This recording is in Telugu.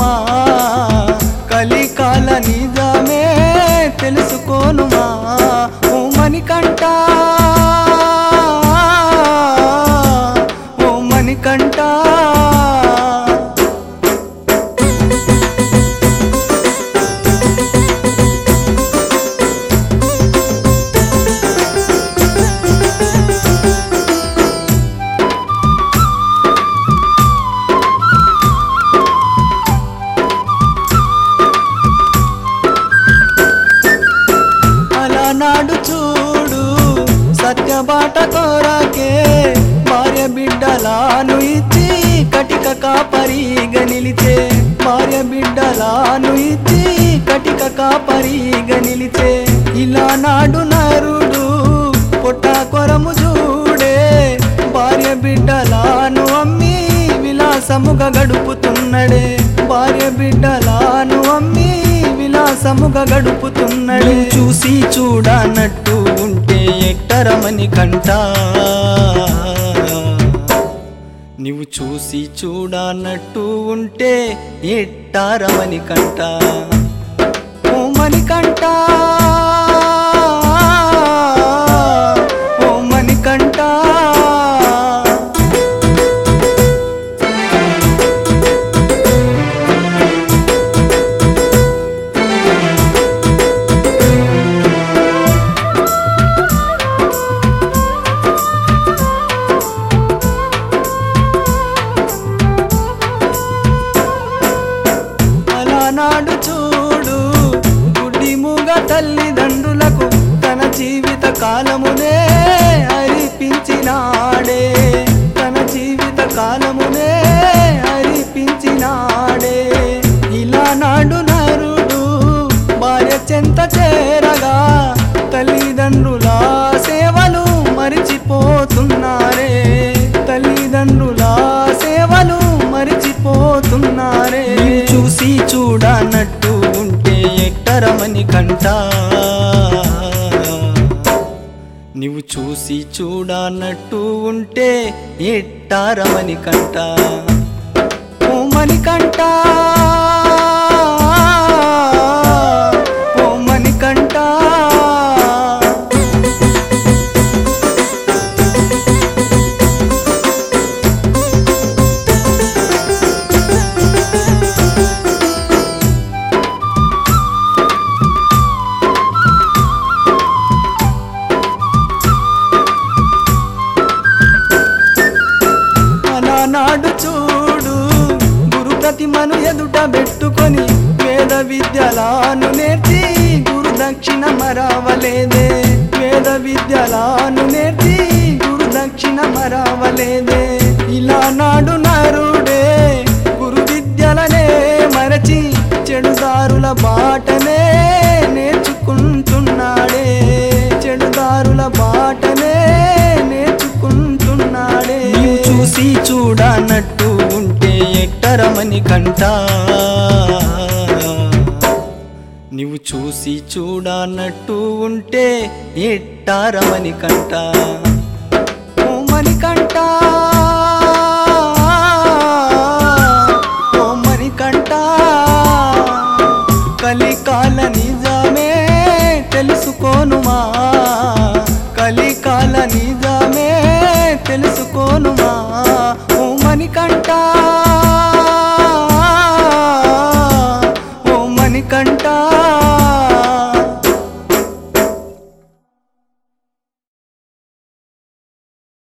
తెలుసుకోనుమా కలికాల నిజమే తెలుసుకోనుమా ఓ మణికంఠ ఓ మణికంఠ అలా నాడు చూడు సత్యబాట కోరాకే భార్య బిడ్డలాను ఇచ్చి కటిక కాపరిగా నిలిచే భార్య బిడ్డలాను ఇచ్చి కటిక కాపరిగా నిలిచే ఇలా నాడు నరుడు పొట్ట కొరము చూడే భార్య బిడ్డలాను అమ్మి విలాసముగా గడుపుతున్నడే భార్య బిడ్డలాను అమ్మి విలాసముగా గడుపుతున్నడే చూసి చూడనట్టు ఉంటే ఎట్టరమని కంట నీవు చూసి చూడనట్టు ఉంటే ఎట్టారమని కంట ఓ మణికంఠ ఓ మణికంఠ అలా నాడు చూడు గుడ్డి మూగ తల్లిదండ్రులకు తన జీవిత కాలమునే అరిపించినాడే తన జీవిత కాలమునే అరిపించినాడే ఇలా నాడు నరుడు భార్య చెంత చేరగా తల్లిదండ్రుల సేవలు మరిచిపోతున్నారే తల్లిదండ్రుల సేవలు మరిచిపోతున్నారే చూసి చూడనట్టు ఉంటే ఎట్టరమని కంట నీవు చూసి చూడనట్టు ఉంటే ఎట్టారమని కంట ఓ మణికంఠ ఓ మణికంఠ అలా నాడు చూడు గురు ప్రతిమను ఎదుట పెట్టుకొని వేద విద్యలాను నేర్చి గురు దక్షిణ మరవలేదే వేద విద్యలాను నేర్చి గురు దక్షిణ మరవలేదే ఇలా నాడు నరుడే గురు విద్యలనే మరచి చెడుదారుల బాటనే నేర్చుకుంటున్నాడే చెడుదారుల బాటనే నేర్చుకుంటున్నాడే నీవు చూసి చూడనట్టు ఉంటే ఎట్టరమని కంట నీవు చూసి చూడనట్టు ఉంటే ఎట్టారమని కంట